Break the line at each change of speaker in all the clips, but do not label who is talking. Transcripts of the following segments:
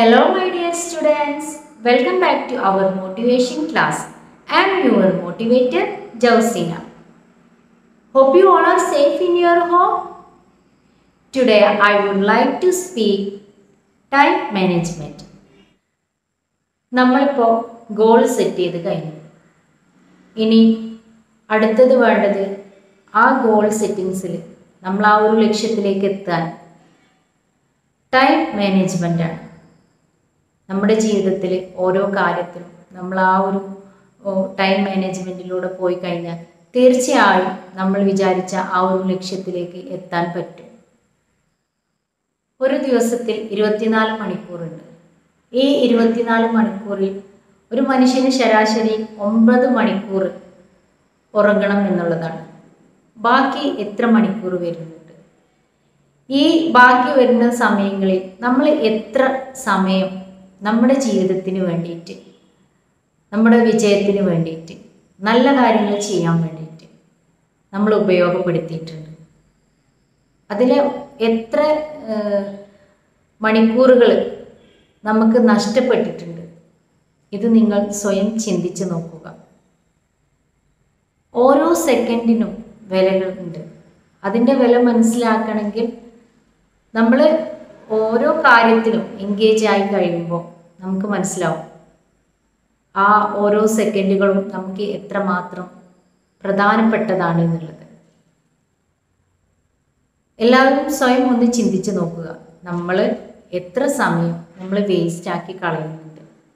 Hello, my dear students. Welcome back to our motivation class. I am your motivator, Josina. Hope you all are safe in your home. Today, I would like to speak time management. നമ്മളിപ്പോൾ goal set ചെയ്ത് കഴിഞ്ഞു ഇനി അടുത്തത് വേണ്ടത് ആ goal സെറ്റിങ്സിൽ നമ്മൾ ആ ഒരു ലക്ഷ്യത്തിലേക്ക് എത്താൻ ടൈം മാനേജ്മെൻ്റാണ് നമ്മുടെ ജീവിതത്തിൽ ഓരോ കാര്യത്തിലും നമ്മൾ ആ ഒരു ടൈം മാനേജ്മെൻറ്റിലൂടെ പോയി കഴിഞ്ഞാൽ തീർച്ചയായും നമ്മൾ വിചാരിച്ച ആ ഒരു ലക്ഷ്യത്തിലേക്ക് എത്താൻ പറ്റും ഒരു ദിവസത്തിൽ ഇരുപത്തിനാല് മണിക്കൂറുണ്ട് ഈ ഇരുപത്തിനാല് മണിക്കൂറിൽ ഒരു മനുഷ്യന് ശരാശരി ഒമ്പത് മണിക്കൂർ ഉറങ്ങണം എന്നുള്ളതാണ് ബാക്കി എത്ര മണിക്കൂർ വരുന്നുണ്ട് ഈ ബാക്കി വരുന്ന സമയങ്ങളിൽ നമ്മൾ എത്ര സമയം നമ്മുടെ ജീവിതത്തിന് വേണ്ടിയിട്ട് നമ്മുടെ വിജയത്തിന് വേണ്ടിയിട്ട് നല്ല കാര്യങ്ങൾ ചെയ്യാൻ വേണ്ടിയിട്ട് നമ്മൾ ഉപയോഗപ്പെടുത്തിയിട്ടുണ്ട് അതിൽ എത്ര മണിക്കൂറുകൾ നമുക്ക് നഷ്ടപ്പെട്ടിട്ടുണ്ട് ഇത് നിങ്ങൾ സ്വയം ചിന്തിച്ച് നോക്കുക ഓരോ സെക്കൻഡിനും വിലകളുണ്ട് അതിൻ്റെ വില മനസ്സിലാക്കണമെങ്കിൽ നമ്മൾ ഓരോ കാര്യത്തിലും എൻഗേജ് ആയി കഴിയുമ്പോൾ നമുക്ക് മനസ്സിലാവും ആ ഓരോ സെക്കൻഡുകളും നമുക്ക് എത്രമാത്രം പ്രധാനപ്പെട്ടതാണ് എന്നുള്ളത് എല്ലാവരും സ്വയം ഒന്ന് ചിന്തിച്ച് നോക്കുക നമ്മൾ എത്ര സമയം നമ്മൾ വേസ്റ്റ് ആക്കി കളയുന്നുണ്ട്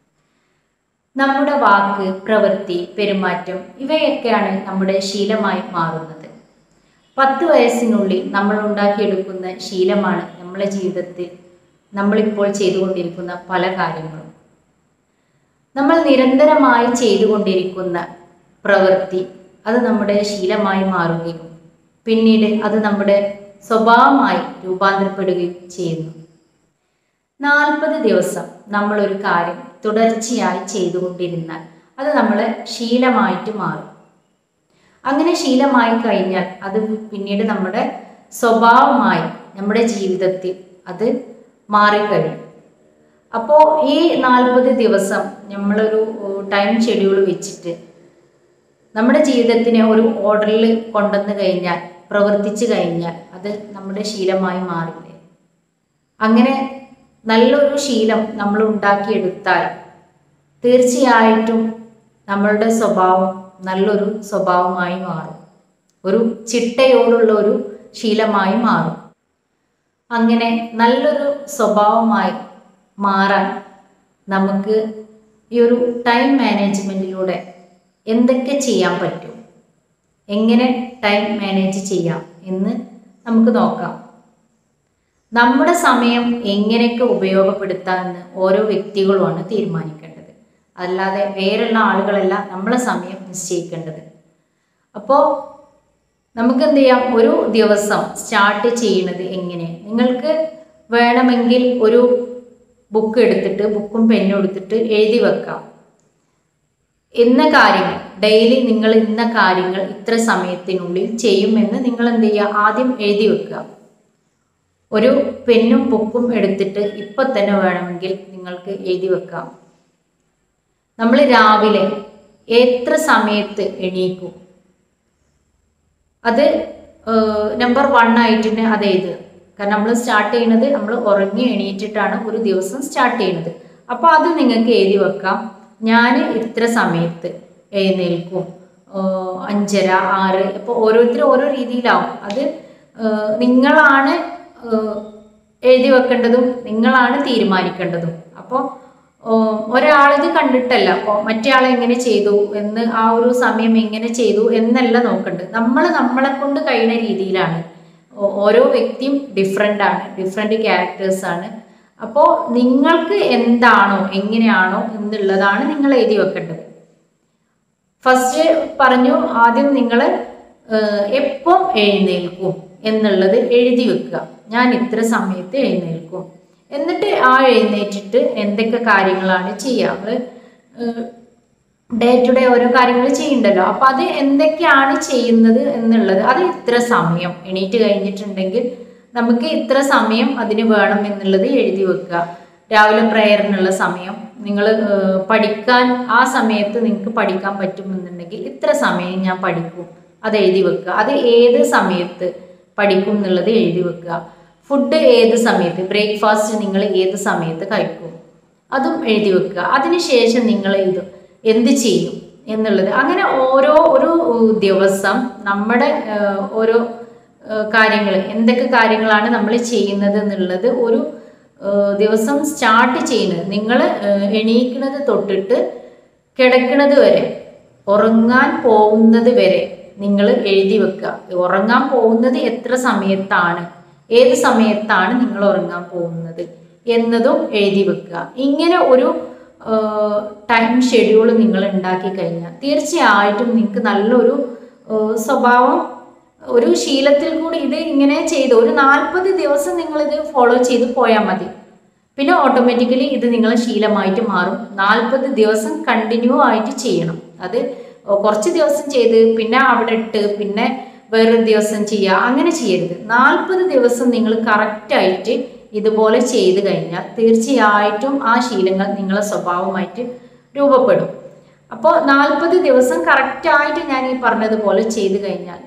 നമ്മുടെ വാക്ക് പ്രവൃത്തി പെരുമാറ്റം ഇവയൊക്കെയാണ് നമ്മുടെ ശീലമായി മാറുന്നത് പത്ത് വയസ്സിനുള്ളിൽ നമ്മൾ ഉണ്ടാക്കിയെടുക്കുന്ന ശീലമാണ് നമ്മുടെ ജീവിതത്തിൽ നമ്മളിപ്പോൾ ചെയ്തുകൊണ്ടിരിക്കുന്ന പല കാര്യങ്ങളും നമ്മൾ നിരന്തരമായി ചെയ്തുകൊണ്ടിരിക്കുന്ന പ്രവൃത്തി അത് നമ്മുടെ ശീലമായി മാറുകയും പിന്നീട് അത് നമ്മുടെ സ്വഭാവമായി രൂപാന്തരപ്പെടുകയും ചെയ്യുന്നു നാൽപ്പത് ദിവസം നമ്മളൊരു കാര്യം തുടർച്ചയായി ചെയ്തുകൊണ്ടിരുന്നാൽ അത് നമ്മളെ ശീലമായിട്ട് മാറും അങ്ങനെ ശീലമായി കഴിഞ്ഞാൽ അത് പിന്നീട് നമ്മുടെ സ്വഭാവമായി നമ്മുടെ ജീവിതത്തിൽ അത് മാറിക്കഴിയും അപ്പോൾ ഈ നാൽപ്പത് ദിവസം നമ്മളൊരു ടൈം ഷെഡ്യൂൾ വെച്ചിട്ട് നമ്മുടെ ജീവിതത്തിനെ ഒരു ഓർഡറിൽ കൊണ്ടുവന്ന് കഴിഞ്ഞാൽ പ്രവർത്തിച്ചു കഴിഞ്ഞാൽ അത് നമ്മുടെ ശീലമായി മാറില്ലേ അങ്ങനെ നല്ലൊരു ശീലം നമ്മൾ ഉണ്ടാക്കിയെടുത്താൽ തീർച്ചയായിട്ടും നമ്മളുടെ സ്വഭാവം നല്ലൊരു സ്വഭാവമായി മാറും ഒരു ചിട്ടയോടുള്ള ഒരു ശീലമായി മാറും അങ്ങനെ നല്ലൊരു സ്വഭാവമായി മാറാൻ നമുക്ക് ഈ ഒരു ടൈം മാനേജ്മെൻറ്റിലൂടെ എന്തൊക്കെ ചെയ്യാൻ പറ്റും എങ്ങനെ ടൈം മാനേജ് ചെയ്യാം എന്ന് നമുക്ക് നോക്കാം നമ്മുടെ സമയം എങ്ങനെയൊക്കെ ഉപയോഗപ്പെടുത്താമെന്ന് ഓരോ വ്യക്തികളുമാണ് തീരുമാനിക്കേണ്ടത് അല്ലാതെ വേറുള്ള ആളുകളല്ല നമ്മളെ സമയം നിശ്ചയിക്കേണ്ടത് അപ്പോൾ നമുക്ക് എന്ത് ചെയ്യാം ഒരു ദിവസം സ്റ്റാർട്ട് ചെയ്യുന്നത് എങ്ങനെ നിങ്ങൾക്ക് വേണമെങ്കിൽ ഒരു ബുക്ക് എടുത്തിട്ട് ബുക്കും പെന്നും എടുത്തിട്ട് എഴുതി വെക്കാം ഇന്ന കാര്യങ്ങൾ ഡെയിലി നിങ്ങൾ ഇന്ന കാര്യങ്ങൾ ഇത്ര സമയത്തിനുള്ളിൽ ചെയ്യുമെന്ന് നിങ്ങൾ എന്ത് ചെയ്യുക ആദ്യം എഴുതി വെക്കുക ഒരു പെന്നും ബുക്കും എടുത്തിട്ട് ഇപ്പം തന്നെ വേണമെങ്കിൽ നിങ്ങൾക്ക് എഴുതി വെക്കാം നമ്മൾ രാവിലെ എത്ര സമയത്ത് എണീക്കും അത് നമ്പർ വൺ ആയിട്ട് തന്നെ അത് എഴുതുക കാരണം നമ്മൾ സ്റ്റാർട്ട് ചെയ്യുന്നത് നമ്മൾ ഉറങ്ങി എണീറ്റിട്ടാണ് ഒരു ദിവസം സ്റ്റാർട്ട് ചെയ്യുന്നത് അപ്പോൾ അത് നിങ്ങൾക്ക് എഴുതി വെക്കാം ഞാൻ ഇത്ര സമയത്ത് എഴുന്നേൽക്കും അഞ്ചര ആറ് അപ്പോൾ ഓരോരുത്തരും ഓരോ രീതിയിലാവും അത് നിങ്ങളാണ് എഴുതി വെക്കേണ്ടതും നിങ്ങളാണ് തീരുമാനിക്കേണ്ടതും അപ്പോൾ ഒരാളിത് കണ്ടിട്ടല്ല അപ്പോൾ മറ്റേ ആൾ എങ്ങനെ ചെയ്തു എന്ന് ആ ഒരു സമയം എങ്ങനെ ചെയ്തു എന്നല്ല നോക്കേണ്ടത് നമ്മൾ നമ്മളെ കൊണ്ട് കഴിയുന്ന രീതിയിലാണ് ഓരോ വ്യക്തിയും ഡിഫറെൻ്റ് ആണ് ഡിഫറെൻ്റ് ക്യാരക്ടേഴ്സ് ആണ് അപ്പോൾ നിങ്ങൾക്ക് എന്താണോ എങ്ങനെയാണോ എന്നുള്ളതാണ് നിങ്ങൾ എഴുതി വെക്കേണ്ടത് ഫസ്റ്റ് പറഞ്ഞു ആദ്യം നിങ്ങൾ എപ്പം എഴുന്നേൽക്കും എന്നുള്ളത് എഴുതി വെക്കുക ഞാൻ ഇത്ര സമയത്ത് എഴുന്നേൽക്കും എന്നിട്ട് ആ എഴുന്നേറ്റിട്ട് എന്തൊക്കെ കാര്യങ്ങളാണ് ചെയ്യുക നമ്മൾ ഡേ ടു ഡേ ഓരോ കാര്യങ്ങൾ ചെയ്യണ്ടല്ലോ അപ്പം അത് എന്തൊക്കെയാണ് ചെയ്യുന്നത് എന്നുള്ളത് അത് ഇത്ര സമയം എണീറ്റ് കഴിഞ്ഞിട്ടുണ്ടെങ്കിൽ നമുക്ക് ഇത്ര സമയം അതിന് വേണം എന്നുള്ളത് എഴുതി വെക്കുക രാവിലെ പ്രേയറിനുള്ള സമയം നിങ്ങൾ പഠിക്കാൻ ആ സമയത്ത് നിങ്ങൾക്ക് പഠിക്കാൻ പറ്റുമെന്നുണ്ടെങ്കിൽ ഇത്ര സമയം ഞാൻ പഠിക്കും അത് എഴുതി വെക്കുക അത് ഏത് സമയത്ത് പഠിക്കും എന്നുള്ളത് എഴുതി വെക്കുക ഫുഡ് ഏത് സമയത്ത് ബ്രേക്ക്ഫാസ്റ്റ് നിങ്ങൾ ഏത് സമയത്ത് കഴിക്കും അതും എഴുതി വെക്കുക അതിനുശേഷം നിങ്ങൾ ഇത് എന്ത് ചെയ്യും എന്നുള്ളത് അങ്ങനെ ഓരോ ഒരു ദിവസം നമ്മുടെ ഏഹ്, ഓരോ കാര്യങ്ങൾ എന്തൊക്കെ കാര്യങ്ങളാണ് നമ്മൾ ചെയ്യുന്നത് എന്നുള്ളത് ഒരു ഏഹ്, ദിവസം സ്റ്റാർട്ട് ചെയ്യുന്നത് നിങ്ങൾ എണീക്കുന്നത് തൊട്ടിട്ട് കിടക്കുന്നത് വരെ ഉറങ്ങാൻ പോകുന്നത് വരെ നിങ്ങൾ എഴുതി വെക്കുക ഉറങ്ങാൻ പോകുന്നത് എത്ര സമയത്താണ് ഏത് സമയത്താണ് നിങ്ങൾ ഉറങ്ങാൻ പോകുന്നത് എന്നതും എഴുതി വെക്കുക ഇങ്ങനെ ഒരു ടൈം ഷെഡ്യൂൾ നിങ്ങൾ ഉണ്ടാക്കി കഴിഞ്ഞാൽ തീർച്ചയായിട്ടും നിങ്ങൾക്ക് നല്ലൊരു ഏഹ്, സ്വഭാവം ഒരു ശീലത്തിൽ കൂടി ഇത് ഇങ്ങനെ ചെയ്ത് ഒരു നാൽപ്പത് ദിവസം നിങ്ങളിത് ഫോളോ ചെയ്ത് പോയാൽ മതി പിന്നെ ഓട്ടോമാറ്റിക്കലി ഇത് നിങ്ങളെ ശീലമായിട്ട് മാറും നാൽപ്പത് ദിവസം കണ്ടിന്യൂ ആയിട്ട് ചെയ്യണം അത് കുറച്ച് ദിവസം ചെയ്ത് പിന്നെ അവിടെ ഇട്ട് പിന്നെ വേറൊരു ദിവസം ചെയ്യുക അങ്ങനെ ചെയ്യരുത് നാൽപ്പത് ദിവസം നിങ്ങൾ കറക്റ്റായിട്ട് ഇതുപോലെ ചെയ്ത് കഴിഞ്ഞാൽ തീർച്ചയായിട്ടും ആ ശീലങ്ങൾ നിങ്ങളെ സ്വഭാവമായിട്ട് രൂപപ്പെടും അപ്പോൾ നാൽപ്പത് ദിവസം കറക്റ്റായിട്ട് ഞാൻ ഈ പറഞ്ഞതുപോലെ ചെയ്ത് കഴിഞ്ഞാൽ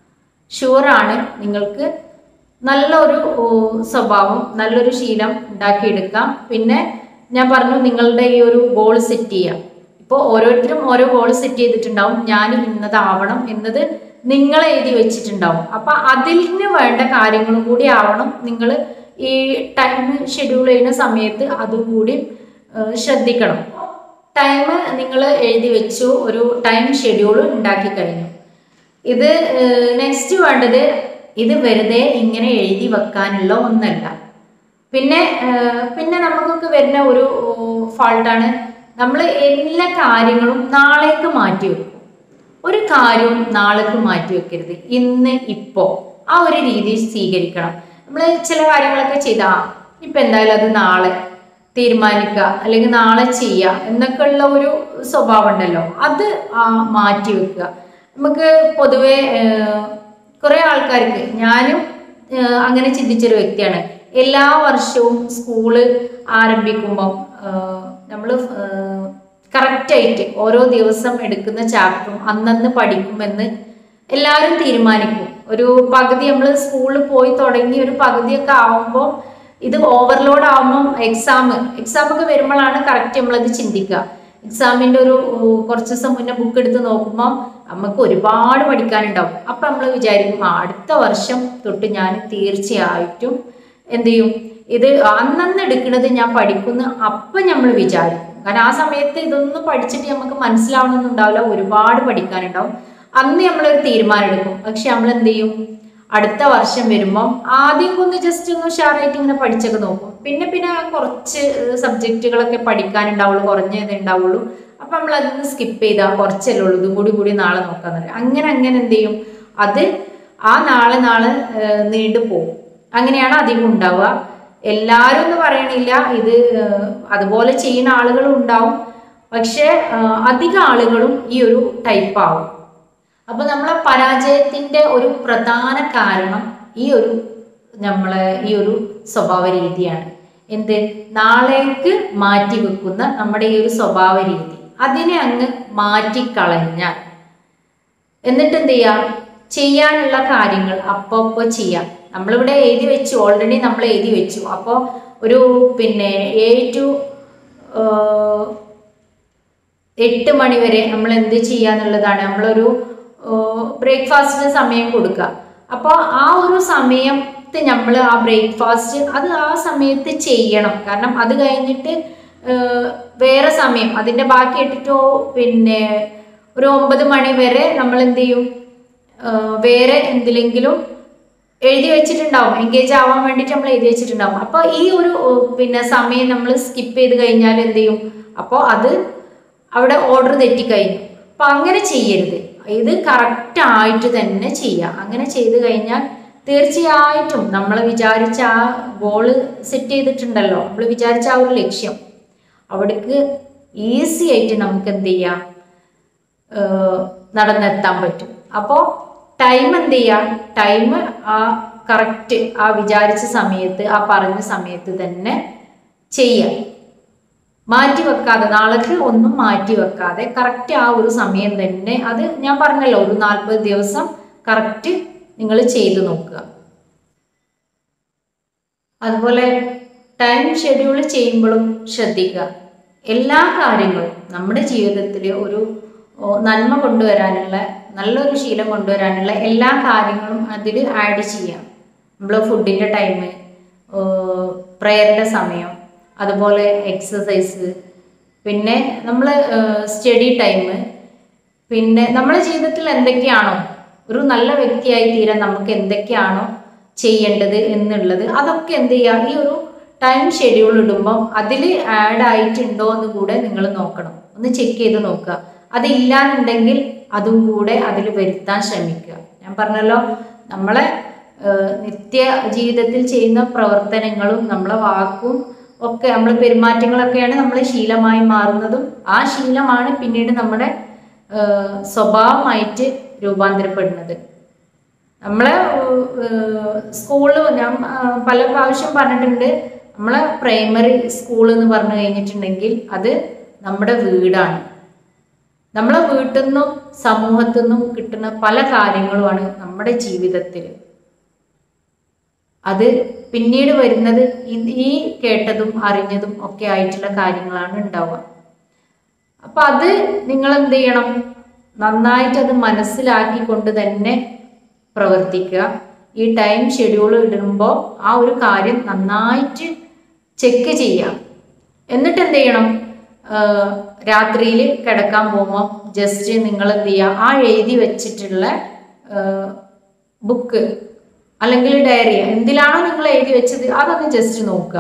ഷുവറാണ് നിങ്ങൾക്ക് നല്ലൊരു ഓ, സ്വഭാവം നല്ലൊരു ശീലം ഉണ്ടാക്കിയെടുക്കാം പിന്നെ ഞാൻ പറഞ്ഞു നിങ്ങളുടെ ഈ ഒരു ഗോൾ സെറ്റ് ചെയ്യാം ഇപ്പോൾ ഓരോരുത്തരും ഓരോ ഗോൾ സെറ്റ് ചെയ്തിട്ടുണ്ടാവും ഞാൻ ഇന്നതാവണം എന്നത് നിങ്ങൾ എഴുതി വെച്ചിട്ടുണ്ടാവും അപ്പൊ അതിന് വേണ്ട കാര്യങ്ങളും കൂടി ആവണം നിങ്ങൾ ഈ ടൈം ഷെഡ്യൂൾ ചെയ്യുന്ന സമയത്ത് അതും കൂടി ഏഹ്, ശ്രദ്ധിക്കണം ടൈം നിങ്ങൾ എഴുതി വെച്ചു ഒരു ടൈം ഷെഡ്യൂൾ ഉണ്ടാക്കി കഴിഞ്ഞു ഇത് നെക്സ്റ്റ് വേണ്ടത് ഇത് വെറുതെ ഇങ്ങനെ എഴുതി വെക്കാനുള്ള ഒന്നല്ല പിന്നെ ഏഹ്, പിന്നെ നമുക്കൊക്കെ വരുന്ന ഒരു ഫാൾട്ടാണ് നമ്മൾ എല്ലാ കാര്യങ്ങളും നാളേക്ക് മാറ്റി വെക്കും ഒരു കാര്യവും നാളേക്ക് മാറ്റി വെക്കരുത് ഇന്ന് ഇപ്പോ ആ ഒരു രീതി സ്വീകരിക്കണം നമ്മൾ ചില കാര്യങ്ങളൊക്കെ ചെയ്താ ഇപ്പൊ എന്തായാലും അത് നാളെ തീരുമാനിക്കുക അല്ലെങ്കിൽ നാളെ ചെയ്യുക എന്നൊക്കെ ഉള്ള ഒരു സ്വഭാവം ഉണ്ടല്ലോ അത് ആ മാറ്റി വെക്കുക നമുക്ക് പൊതുവെ കുറെ ആൾക്കാർക്ക് ഞാനും ഏഹ്, അങ്ങനെ ചിന്തിച്ചൊരു വ്യക്തിയാണ് എല്ലാ വർഷവും സ്കൂള് ആരംഭിക്കുമ്പോൾ നമ്മൾ കറക്റ്റായിട്ട് ഓരോ ദിവസം എടുക്കുന്ന ചാപ്റ്ററും അന്നന്ന് പഠിക്കുമെന്ന് എല്ലാവരും തീരുമാനിക്കും ഒരു പകുതി നമ്മൾ സ്കൂളിൽ പോയി തുടങ്ങി ഒരു പകുതിയൊക്കെ ആവുമ്പോൾ ഇത് ഓവർലോഡ് ആവുമ്പോൾ എക്സാം എക്സാം ഒക്കെ വരുമ്പോഴാണ് കറക്റ്റ് നമ്മളത് ചിന്തിക്കുക എക്സാമിന്റെ ഒരു ഉ, കുറച്ച് ദിവസം മുന്നേ ബുക്ക് എടുത്ത് നോക്കുമ്പോൾ നമുക്ക് ഒരുപാട് പഠിക്കാനുണ്ടാവും അപ്പൊ നമ്മൾ വിചാരിക്കും "ആ, അടുത്ത വർഷം തൊട്ട് ഞാൻ തീർച്ചയായിട്ടും എന്ത് ചെയ്യും ഇത് അന്നന്ന് എടുക്കുന്നത് ഞാൻ പഠിക്കുന്ന അപ്പം നമ്മൾ വിചാരിക്കും കാരണം ആ സമയത്ത് ഇതൊന്നും പഠിച്ചിട്ട് നമുക്ക് മനസ്സിലാവണമെന്നുണ്ടാവില്ല ഒരുപാട് പഠിക്കാനുണ്ടാവും അന്ന് നമ്മളൊരു തീരുമാനം എടുക്കും പക്ഷെ നമ്മൾ എന്ത് ചെയ്യും അടുത്ത വർഷം വരുമ്പം ആദ്യം ഒന്ന് ജസ്റ്റ് ഒന്ന് ഉഷാറായിട്ട് ഇങ്ങനെ പഠിച്ചൊക്കെ നോക്കും പിന്നെ പിന്നെ ആ കുറച്ച് സബ്ജക്റ്റുകളൊക്കെ പഠിക്കാനുണ്ടാവുള്ളൂ കുറഞ്ഞതേ ഉണ്ടാവുള്ളൂ അപ്പൊ നമ്മൾ അതൊന്ന് സ്കിപ്പ് ചെയ്താൽ കുറച്ചല്ലേ ഉള്ളൂ ഇതും കൂടി കൂടി നാളെ നോക്കാന്ന് പറയും അങ്ങനെ അങ്ങനെ എന്ത് ചെയ്യും അത് ആ നാളെ നാളെ ഏഹ്, നീണ്ടു പോകും അങ്ങനെയാണ് അധികം ഉണ്ടാവുക എല്ലാവരും എന്ന് പറയണില്ല ഇത് ഏഹ്, അതുപോലെ ചെയ്യുന്ന ആളുകളും ഉണ്ടാവും പക്ഷെ ഏഹ്, അധിക ആളുകളും ഈ ഒരു ടൈപ്പ് ആവും അപ്പൊ നമ്മളെ പരാജയത്തിന്റെ ഒരു പ്രധാന കാരണം ഈ ഒരു നമ്മളെ ഈ ഒരു സ്വഭാവ രീതിയാണ് എന്ത് നാളേക്ക് മാറ്റി വെക്കുന്ന നമ്മുടെ ഈ ഒരു സ്വഭാവ രീതി അതിനെ അങ്ങ് മാറ്റിക്കളഞ്ഞാൽ എന്നിട്ട് എന്ത് ചെയ്യാം ചെയ്യാനുള്ള കാര്യങ്ങൾ അപ്പോൾ അപ്പോൾ ചെയ്യാം നമ്മളിവിടെ എഴുതി വെച്ചു ഓൾറെഡി നമ്മൾ എഴുതി വെച്ചു അപ്പോൾ ഒരു പിന്നെ എ ടു എട്ട് മണി വരെ നമ്മൾ എന്ത് ചെയ്യാന്നുള്ളതാണ് നമ്മളൊരു ബ്രേക്ക്ഫാസ്റ്റിന് സമയം കൊടുക്കുക അപ്പോൾ ആ ഒരു സമയത്ത് നമ്മൾ ആ ബ്രേക്ക്ഫാസ്റ്റ് അത് ആ സമയത്ത് ചെയ്യണം കാരണം അത് കഴിഞ്ഞിട്ട് ഏഹ്, വേറെ സമയം അതിൻ്റെ ബാക്കി ഇട്ടിട്ടോ പിന്നെ ഒരു ഒമ്പത് മണി വരെ നമ്മൾ എന്ത് ചെയ്യും ഏഹ്, വേറെ എന്തിലെങ്കിലും എഴുതി വെച്ചിട്ടുണ്ടാവും എൻഗേജ് ആവാൻ വേണ്ടിയിട്ട് നമ്മൾ എഴുതി വെച്ചിട്ടുണ്ടാവും അപ്പോൾ ഈ ഒരു ഏഹ്, പിന്നെ സമയം നമ്മൾ സ്കിപ്പ് ചെയ്ത് കഴിഞ്ഞാൽ എന്ത് ചെയ്യും അപ്പോൾ അത് അവിടെ ഓർഡർ തെറ്റിക്കഴിഞ്ഞു അപ്പം അങ്ങനെ ചെയ്യരുത് ഇത് കറക്റ്റ് ആയിട്ട് തന്നെ ചെയ്യുക അങ്ങനെ ചെയ്ത് കഴിഞ്ഞാൽ തീർച്ചയായിട്ടും നമ്മൾ വിചാരിച്ച ആ ഗോള് സെറ്റ് ചെയ്തിട്ടുണ്ടല്ലോ നമ്മൾ വിചാരിച്ച ആ ഒരു ലക്ഷ്യം അവിടേക്ക് ഈസി ആയിട്ട് നമുക്ക് എന്ത് ചെയ്യാം ഏഹ് നടന്നെത്താൻ പറ്റും അപ്പോൾ ടൈം എന്ത് ചെയ്യാം ടൈം ആ കറക്റ്റ് ആ വിചാരിച്ച സമയത്ത് ആ പറഞ്ഞ സമയത്ത് തന്നെ ചെയ്യാം മാറ്റി വെക്കാതെ നാളേക്ക് ഒന്നും മാറ്റി വെക്കാതെ കറക്റ്റ് ആ ഒരു സമയം തന്നെ അത് ഞാൻ പറഞ്ഞല്ലോ ഒരു നാൽപ്പത് ദിവസം കറക്റ്റ് നിങ്ങൾ ചെയ്തു നോക്കുക അതുപോലെ ടൈം ഷെഡ്യൂൾ ചെയ്യുമ്പോഴും ശ്രദ്ധിക്കുക എല്ലാ കാര്യങ്ങളും നമ്മുടെ ജീവിതത്തിൽ ഒരു ഓ, നന്മ കൊണ്ടുവരാനുള്ള നല്ലൊരു ശീലം കൊണ്ടുവരാനുള്ള എല്ലാ കാര്യങ്ങളും അതിൽ ആഡ് ചെയ്യാം നമ്മൾ ഫുഡിൻ്റെ ടൈം പ്രയറിൻ്റെ സമയം അതുപോലെ എക്സസൈസ് പിന്നെ നമ്മൾ സ്റ്റഡി ടൈം പിന്നെ നമ്മുടെ ജീവിതത്തിൽ എന്തൊക്കെയാണോ ഒരു നല്ല വ്യക്തിയായി തീരാൻ നമുക്ക് എന്തൊക്കെയാണോ ചെയ്യേണ്ടത് എന്നുള്ളത് അതൊക്കെ എന്ത് ചെയ്യുക ഈ ഒരു ടൈം ഷെഡ്യൂൾ ഇടുമ്പം അതിൽ ആഡ് ആയിട്ടുണ്ടോ എന്ന് കൂടെ നിങ്ങൾ നോക്കണം ഒന്ന് ചെക്ക് ചെയ്ത് നോക്കുക അതില്ലാന്നുണ്ടെങ്കിൽ അതും കൂടെ അതിൽ വരുത്താൻ ശ്രമിക്കുക ഞാൻ പറഞ്ഞല്ലോ നമ്മളെ ഏഹ്, നിത്യ ജീവിതത്തിൽ ചെയ്യുന്ന പ്രവർത്തനങ്ങളും നമ്മളെ വാക്കും ഒക്കെ നമ്മൾ പെരുമാറ്റങ്ങളൊക്കെയാണ് നമ്മൾ ശീലമായി മാറുന്നതും ആ ശീലമാണ് പിന്നീട് നമ്മുടെ ഏഹ്, സ്വഭാവമായിട്ട് രൂപാന്തരപ്പെടുന്നത് നമ്മളെ സ്കൂളിൽ ഞാൻ ആ, പല പ്രാവശ്യം പറഞ്ഞിട്ടുണ്ട് നമ്മളെ പ്രൈമറി സ്കൂൾ എന്ന് പറഞ്ഞു കഴിഞ്ഞിട്ടുണ്ടെങ്കിൽ അത് നമ്മുടെ വീടാണ് നമ്മളെ വീട്ടിൽ നിന്നും സമൂഹത്തിൽ നിന്നും കിട്ടുന്ന പല കാര്യങ്ങളുമാണ് നമ്മുടെ ജീവിതത്തിൽ അത് പിന്നീട് വരുന്നത് ഈ- ഈ കേട്ടതും അറിഞ്ഞതും ഒക്കെ ആയിട്ടുള്ള കാര്യങ്ങളാണ് ഉണ്ടാവുക അപ്പൊ അത് നിങ്ങൾ എന്ത് ചെയ്യണം നന്നായിട്ട് അത് മനസ്സിലാക്കിക്കൊണ്ട് തന്നെ പ്രവർത്തിക്കുക ഈ ടൈം ഷെഡ്യൂൾ ഇടുമ്പോൾ ആ ഒരു കാര്യം നന്നായിട്ട് ചെക്ക് ചെയ്യാം എന്നിട്ട് എന്ത് ചെയ്യണം രാത്രിയിൽ കിടക്കാൻ പോകുമ്പോൾ ജസ്റ്റ് നിങ്ങൾ എന്ത് ചെയ്യുക ആ എഴുതി വെച്ചിട്ടുള്ള ബുക്ക് അല്ലെങ്കിൽ ഡയറി എന്തിലാണോ നിങ്ങൾ എഴുതി വെച്ചത് അതൊന്ന് ജസ്റ്റ് നോക്കുക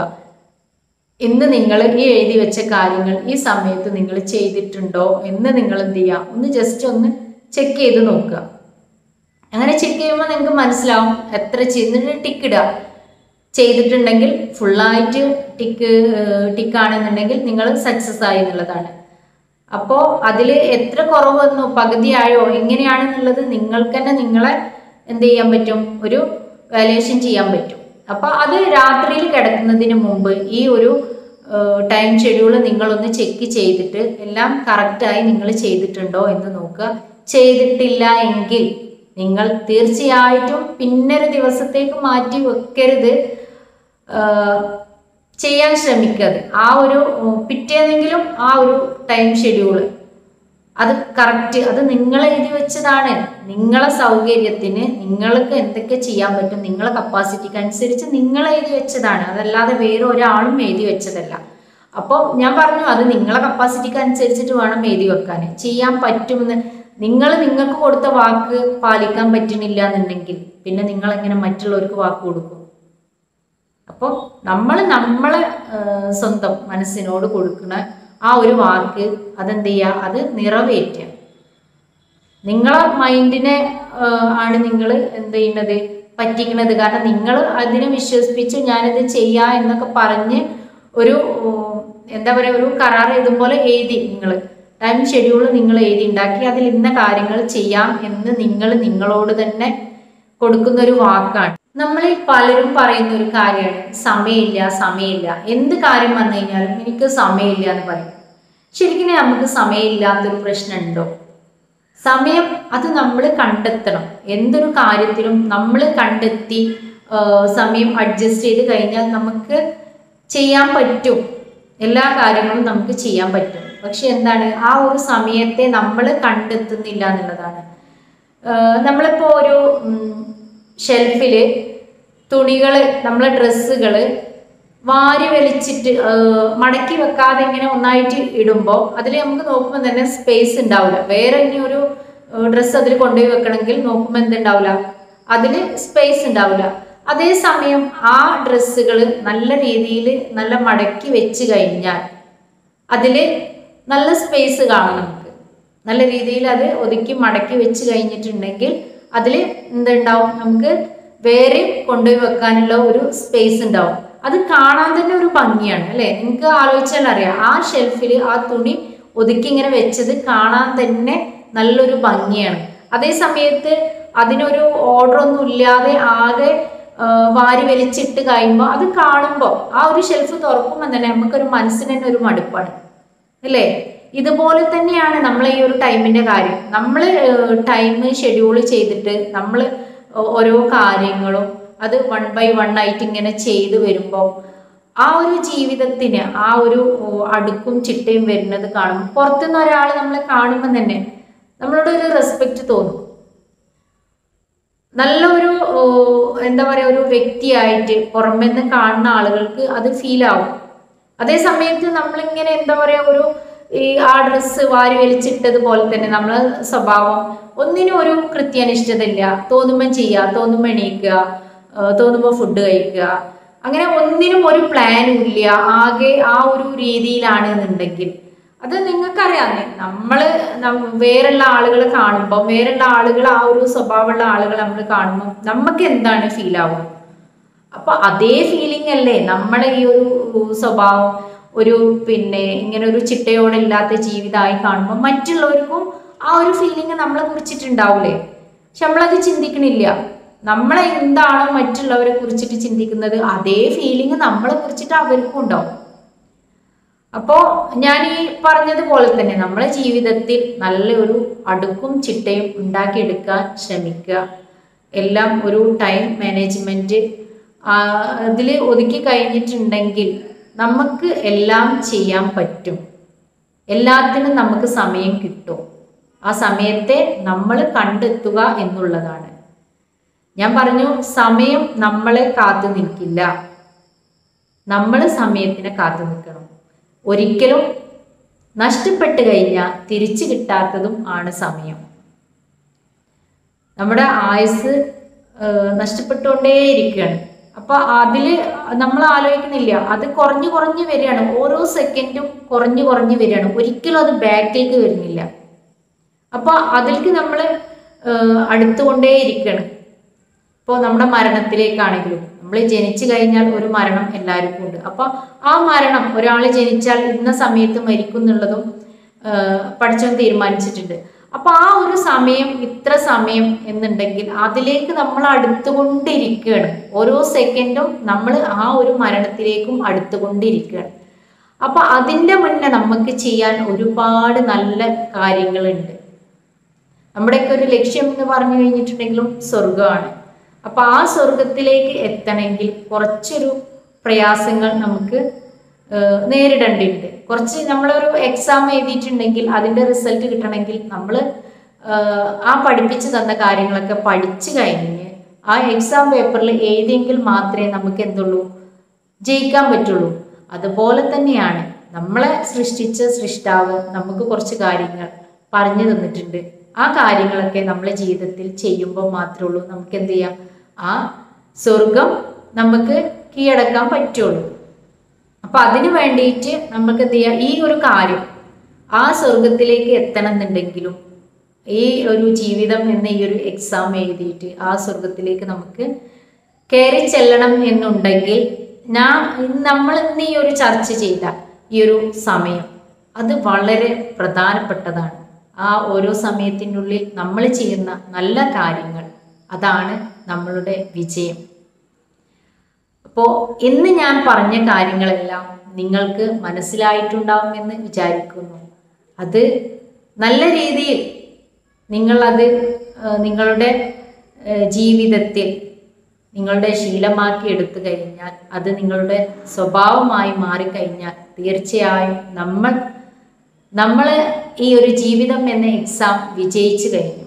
ഇന്ന് നിങ്ങൾ ഈ എഴുതി വെച്ച കാര്യങ്ങൾ ഈ സമയത്ത് നിങ്ങൾ ചെയ്തിട്ടുണ്ടോ എന്ന് നിങ്ങൾ എന്ത് ചെയ്യുക ഒന്ന് ജസ്റ്റ് ഒന്ന് ചെക്ക് ചെയ്ത് നോക്കുക അങ്ങനെ ചെക്ക് ചെയ്യുമ്പോൾ നിങ്ങൾക്ക് മനസ്സിലാവും എത്ര ചെയ്തിട്ട് ടിക്ക് ഇടുക ചെയ്തിട്ടുണ്ടെങ്കിൽ ഫുള്ളായിട്ട് ടിക്ക് ടിക്കാണെന്നുണ്ടെങ്കിൽ നിങ്ങൾ സക്സസ് ആയി എന്നുള്ളതാണ് അപ്പോൾ അതിൽ എത്ര കുറവ് വന്നു പകുതിയായോ എങ്ങനെയാണെന്നുള്ളത് നിങ്ങൾക്ക് തന്നെ നിങ്ങളെ എന്ത് ചെയ്യാൻ പറ്റും ഒരു വാല്യുവേഷൻ ചെയ്യാൻ പറ്റും അപ്പോൾ അത് രാത്രിയിൽ കിടക്കുന്നതിന് മുമ്പ് ഈ ഒരു ടൈം ഷെഡ്യൂൾ നിങ്ങളൊന്ന് ചെക്ക് ചെയ്തിട്ട് എല്ലാം കറക്റ്റായി നിങ്ങൾ ചെയ്തിട്ടുണ്ടോ എന്ന് നോക്കുക ചെയ്തിട്ടില്ല എങ്കിൽ നിങ്ങൾ തീർച്ചയായിട്ടും പിന്നൊരു ദിവസത്തേക്ക് മാറ്റി വെക്കരുത് ആഹ് ചെയ്യാൻ ശ്രമിക്കരുത് ആ ഒരു ഉം, പിറ്റേന്നെങ്കിലും ആ ഒരു ടൈം ഷെഡ്യൂള് അത് കറക്റ്റ് അത് നിങ്ങൾ എഴുതി വെച്ചതാണ് നിങ്ങളെ സൗകര്യത്തിന് നിങ്ങൾക്ക് എന്തൊക്കെ ചെയ്യാൻ പറ്റും നിങ്ങളെ കപ്പാസിറ്റിക്ക് അനുസരിച്ച് നിങ്ങൾ എഴുതി വെച്ചതാണ് അതല്ലാതെ വേറെ ഒരാളും എഴുതി വെച്ചതല്ല അപ്പോൾ ഞാൻ പറഞ്ഞു അത് നിങ്ങളെ കപ്പാസിറ്റിക്ക് അനുസരിച്ചിട്ട് വേണം എഴുതി വെക്കാൻ ചെയ്യാൻ പറ്റുമെന്ന് നിങ്ങൾ നിങ്ങൾക്ക് കൊടുത്ത വാക്ക് പാലിക്കാൻ പറ്റുന്നില്ല എന്നുണ്ടെങ്കിൽ പിന്നെ നിങ്ങൾ എങ്ങനെ മറ്റുള്ളവർക്ക് വാക്ക് കൊടുക്കും അപ്പോൾ നമ്മൾ നമ്മളെ ആ, സ്വന്തം മനസ്സിനോട് കൊടുക്കുന്ന ആ ഒരു വാക്ക് അതെന്ത് ചെയ്യുക അത് നിറവേറ്റുക നിങ്ങളെ മൈൻഡിനെ ആ, ആണ് നിങ്ങൾ എന്ത് ചെയ്യുന്നത് പറ്റിക്കുന്നത് കാരണം നിങ്ങൾ അതിനെ വിശ്വസിപ്പിച്ച് ഞാനിത് ചെയ്യാ എന്നൊക്കെ പറഞ്ഞ് ഒരു ഉം, എന്താ പറയുക ഒരു കരാർ ഇതുപോലെ എഴുതി നിങ്ങൾ ടൈം ഷെഡ്യൂൾ നിങ്ങൾ എഴുതി ഉണ്ടാക്കി അതിൽ ഇന്ന കാര്യങ്ങൾ ചെയ്യാം എന്ന് നിങ്ങൾ നിങ്ങളോട് തന്നെ കൊടുക്കുന്ന ഒരു വാക്കാണ് നമ്മളിൽ പലരും പറയുന്ന ഒരു കാര്യമാണ് സമയമില്ല സമയമില്ല എന്ത് കാര്യം വന്നു കഴിഞ്ഞാലും എനിക്ക് സമയമില്ല എന്ന് പറയും ശരിക്കും നമുക്ക് സമയമില്ലാത്തൊരു പ്രശ്നമുണ്ടോ സമയം അത് നമ്മൾ കണ്ടെത്തണം എന്തൊരു കാര്യത്തിലും നമ്മൾ കണ്ടെത്തി ആ, സമയം അഡ്ജസ്റ്റ് ചെയ്ത് കഴിഞ്ഞാൽ നമുക്ക് ചെയ്യാൻ പറ്റും എല്ലാ കാര്യങ്ങളും നമുക്ക് ചെയ്യാൻ പറ്റും പക്ഷെ എന്താണ് ആ ഒരു സമയത്തെ നമ്മൾ കണ്ടെത്തുന്നില്ല എന്നുള്ളതാണ് ആഹ് നമ്മളിപ്പോ ഒരു ഷെൽഫിൽ തുണികൾ നമ്മളെ ഡ്രസ്സുകൾ വാരി വലിച്ചിട്ട് ആഹ് മടക്കി വെക്കാതെ ഇങ്ങനെ ഒന്നായിട്ട് ഇടുമ്പോൾ അതിൽ നമുക്ക് നോക്കുമ്പോൾ തന്നെ സ്പേസ് ഉണ്ടാവില്ല വേറെ ഇനി ഒരു ഡ്രസ്സ് അതിൽ കൊണ്ടുപോയി വെക്കണമെങ്കിൽ നോക്കുമ്പോൾ എന്തുണ്ടാവില്ല അതിൽ സ്പേസ് ഉണ്ടാവില്ല അതേസമയം ആ ഡ്രസ്സുകൾ നല്ല രീതിയിൽ നല്ല മടക്കി വെച്ച് കഴിഞ്ഞാൽ അതിൽ നല്ല സ്പേസ് കാണും നമുക്ക് നല്ല രീതിയിൽ അത് ഒതുക്കി മടക്കി വെച്ച് കഴിഞ്ഞിട്ടുണ്ടെങ്കിൽ അതിൽ എന്തുണ്ടാവും നമുക്ക് വേറെ കൊണ്ടുപോയി വെക്കാനുള്ള ഒരു സ്പേസ് ഉണ്ടാവും അത് കാണാൻ തന്നെ ഒരു ഭംഗിയാണ് അല്ലേ നിങ്ങൾക്ക് ആലോചിച്ചാൽ അറിയാം ആ ഷെൽഫിൽ ആ തുണി ഒതുക്കി ഇങ്ങനെ വെച്ചത് കാണാൻ തന്നെ നല്ലൊരു ഭംഗിയാണ് അതേ സമയത്ത് അതിനൊരു ഓർഡർ ഒന്നും ഇല്ലാതെ ആകെ ആ, വാരി വലിച്ചിട്ട് കഴിയുമ്പോൾ അത് കാണുമ്പോൾ ആ ഒരു ഷെൽഫ് തുറക്കുമ്പോൾ തന്നെ നമുക്കൊരു മനസ്സിന് തന്നെ ഒരു മടുപ്പാണ് അല്ലേ ഇതുപോലെ തന്നെയാണ് നമ്മൾ ഈ ഒരു ടൈമിന്റെ കാര്യം നമ്മൾ ടൈം ഷെഡ്യൂൾ ചെയ്തിട്ട് നമ്മൾ ഓരോ കാര്യങ്ങളും അത് വൺ ബൈ വൺ ആയിട്ട് ഇങ്ങനെ ചെയ്തു വരുമ്പോൾ ആ ഒരു ജീവിതത്തിന് ആ ഒരു ഓ, അടുക്കും ചിട്ടയും വരുന്നത് കാണുമ്പോൾ പുറത്തുനിന്ന് ഒരാൾ നമ്മളെ കാണുമ്പോൾ തന്നെ നമ്മളോട് ഒരു റെസ്പെക്റ്റ് തോന്നും നല്ലൊരു ഓ, എന്താ പറയുക ഒരു വ്യക്തിയായിട്ട് പുറമെന്ന് കാണുന്ന ആളുകൾക്ക് അത് ഫീൽ ആവും അതേ സമയത്ത് നമ്മളിങ്ങനെ എന്താ പറയുക ഒരു ഈ ആ ഡ്രസ്സ് വാരി വലിച്ചിട്ടതുപോലെ തന്നെ നമ്മളെ സ്വഭാവം ഒന്നിനും ഒരു കൃത്യനിഷ്ഠത ഇല്ല തോന്നുമ്പോൾ ചെയ്യുക തോന്നുമ്പോൾ എണീക്കുക ആ, തോന്നുമ്പോൾ ഫുഡ് കഴിക്കുക അങ്ങനെ ഒന്നിനും ഒരു പ്ലാനും ഇല്ല ആകെ ആ ഒരു രീതിയിലാണ് എന്നുണ്ടെങ്കിൽ അത് നിങ്ങൾക്കറിയാം നമ്മൾ വേറുള്ള ആളുകൾ കാണുമ്പോൾ വേറുള്ള ആളുകൾ ആ ഒരു സ്വഭാവമുള്ള ആളുകൾ നമ്മൾ കാണുമ്പോൾ നമുക്ക് എന്താണ് ഫീൽ ആവുക അപ്പൊ അതേ ഫീലിംഗ് അല്ലേ നമ്മളെ ഈ ഒരു സ്വഭാവം ഒരു പിന്നെ ഇങ്ങനെ ഒരു ചിട്ടയോടില്ലാത്ത ജീവിതമായി കാണുമ്പോൾ മറ്റുള്ളവർക്കും ആ ഒരു ഫീലിംഗ് നമ്മളെ കുറിച്ചിട്ടുണ്ടാവൂലേ പക്ഷെ നമ്മളത് ചിന്തിക്കണില്ല നമ്മളെ എന്താണോ മറ്റുള്ളവരെ കുറിച്ചിട്ട് ചിന്തിക്കുന്നത് അതേ ഫീലിംഗ് നമ്മളെ കുറിച്ചിട്ട് അവർക്കും ഉണ്ടാവും അപ്പോൾ ഞാൻ ഈ പറഞ്ഞതുപോലെ തന്നെ നമ്മളെ ജീവിതത്തിൽ നല്ലൊരു അടുക്കും ചിട്ടയും ഉണ്ടാക്കിയെടുക്കാൻ ശ്രമിക്കുക എല്ലാം ഒരു ടൈം മാനേജ്മെന്റ് അതിൽ ഒതുക്കി കഴിഞ്ഞിട്ടുണ്ടെങ്കിൽ നമുക്ക് എല്ലാം ചെയ്യാൻ പറ്റും എല്ലാത്തിനും നമുക്ക് സമയം കിട്ടും ആ സമയത്തെ നമ്മൾ കണ്ടെത്തുക എന്നുള്ളതാണ് ഞാൻ പറഞ്ഞു സമയം നമ്മളെ കാത്തു നിൽക്കില്ല നമ്മൾ സമയത്തിനെ കാത്തു നിൽക്കണം ഒരിക്കലും നഷ്ടപ്പെട്ട് കഴിഞ്ഞാൽ തിരിച്ചു കിട്ടാത്തതും ആണ് സമയം നമ്മുടെ ആയുസ് ഏഹ്, നഷ്ടപ്പെട്ടുകൊണ്ടേയിരിക്കുകയാണ് അപ്പൊ അതില് നമ്മൾ ആലോചിക്കുന്നില്ല അത് കുറഞ്ഞു കുറഞ്ഞു വരികയാണ് ഓരോ സെക്കൻഡും കുറഞ്ഞു കുറഞ്ഞു വരികയാണ് ഒരിക്കലും അത് ബാക്കിലേക്ക് വരുന്നില്ല അപ്പൊ അതിലേക്ക് നമ്മൾ അടുത്തുകൊണ്ടേയിരിക്കുകയാണ് ഇപ്പോൾ നമ്മുടെ മരണത്തിലേക്കാണെങ്കിലും നമ്മൾ ജനിച്ചു കഴിഞ്ഞാൽ ഒരു മരണം എല്ലാവർക്കും ഉണ്ട് അപ്പൊ ആ മരണം ഒരാൾ ജനിച്ചാൽ ഇന്ന സമയത്ത് മരിക്കും എന്നുള്ളതും പഠിച്ചവൻ തീരുമാനിച്ചിട്ടുണ്ട് അപ്പൊ ആ ഒരു സമയം ഇത്ര സമയം എന്നുണ്ടെങ്കിൽ അതിലേക്ക് നമ്മൾ അടുത്തുകൊണ്ടിരിക്കുകയാണ് ഓരോ സെക്കൻഡും നമ്മൾ ആ ഒരു മരണത്തിലേക്കും അടുത്തുകൊണ്ടിരിക്കുകയാണ് അപ്പൊ അതിന്റെ മുന്നേ നമുക്ക് ചെയ്യാൻ ഒരുപാട് നല്ല കാര്യങ്ങളുണ്ട് നമ്മുടെയൊക്കെ ഒരു ലക്ഷ്യം എന്ന് പറഞ്ഞു കഴിഞ്ഞിട്ടുണ്ടെങ്കിലും സ്വർഗമാണ് അപ്പൊ ആ സ്വർഗത്തിലേക്ക് എത്തണമെങ്കിൽ കുറച്ചൊരു പ്രയാസങ്ങൾ നമുക്ക് ഏഹ്, നേരിടേണ്ടിയുണ്ട് കുറച്ച് നമ്മളൊരു എക്സാം എഴുതിയിട്ടുണ്ടെങ്കിൽ അതിന്റെ റിസൾട്ട് കിട്ടണമെങ്കിൽ നമ്മൾ ആ പഠിപ്പിച്ചു തന്ന കാര്യങ്ങളൊക്കെ പഠിച്ചു കഴിഞ്ഞ് ആ എക്സാം പേപ്പറിൽ എഴുതിയെങ്കിൽ മാത്രമേ നമുക്ക് എന്തുള്ളൂ ജയിക്കാൻ പറ്റുള്ളൂ അതുപോലെ തന്നെയാണ് നമ്മളെ സൃഷ്ടിച്ച സൃഷ്ടാവ് നമുക്ക് കുറച്ച് കാര്യങ്ങൾ പറഞ്ഞു തന്നിട്ടുണ്ട് ആ കാര്യങ്ങളൊക്കെ നമ്മളെ ജീവിതത്തിൽ ചെയ്യുമ്പോൾ മാത്രമേ ഉള്ളൂ നമുക്ക് എന്ത് ചെയ്യാം ആ സ്വർഗം നമുക്ക് കീഴടക്കാൻ പറ്റുള്ളൂ അപ്പൊ അതിന് വേണ്ടിയിട്ട് നമുക്ക് എന്ത് ചെയ്യാം ഈ ഒരു കാര്യം ആ സ്വർഗത്തിലേക്ക് എത്തണം എന്നുണ്ടെങ്കിലും ഈ ഒരു ജീവിതം എന്ന ഈ ഒരു എക്സാം എഴുതിയിട്ട് ആ സ്വർഗത്തിലേക്ക് നമുക്ക് കയറി ചെല്ലണം എന്നുണ്ടെങ്കിൽ ഞാൻ നമ്മൾ ഇന്ന് ഈ ഒരു ചർച്ച ചെയ്ത ഈ ഒരു സമയം അത് വളരെ പ്രധാനപ്പെട്ടതാണ് ആ ഓരോ സമയത്തിൻ്റെ ഉള്ളിൽ നമ്മൾ ചെയ്യുന്ന നല്ല കാര്യങ്ങൾ അതാണ് നമ്മളുടെ വിജയം അപ്പോൾ ഇന്ന് ഞാൻ പറഞ്ഞ കാര്യങ്ങളെല്ലാം നിങ്ങൾക്ക് മനസ്സിലായിട്ടുണ്ടാവുമെന്ന് വിചാരിക്കുന്നു അത് നല്ല രീതിയിൽ നിങ്ങളത് ആ, നിങ്ങളുടെ ആ, ജീവിതത്തിൽ നിങ്ങളുടെ ശീലമാക്കി എടുത്തു കഴിഞ്ഞാൽ അത് നിങ്ങളുടെ സ്വഭാവമായി മാറിക്കഴിഞ്ഞാൽ തീർച്ചയായും നമ്മൾ നമ്മൾ ഈ ഒരു ജീവിതം എന്ന എക്സാം വിജയിച്ചു കഴിഞ്ഞു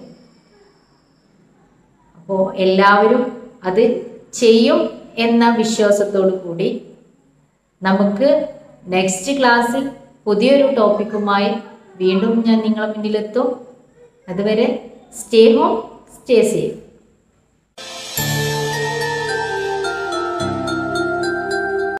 അപ്പോൾ എല്ലാവരും അത് ചെയ്യും എന്ന വിശ്വാസത്തോടു കൂടി നമുക്ക് നെക്സ്റ്റ് ക്ലാസ്സിൽ പുതിയൊരു ടോപ്പിക്കുമായി വീണ്ടും ഞാൻ നിങ്ങളുടെ മുന്നിലെത്തും അതുവരെ സ്റ്റേ ഹോം സ്റ്റേ സേഫ്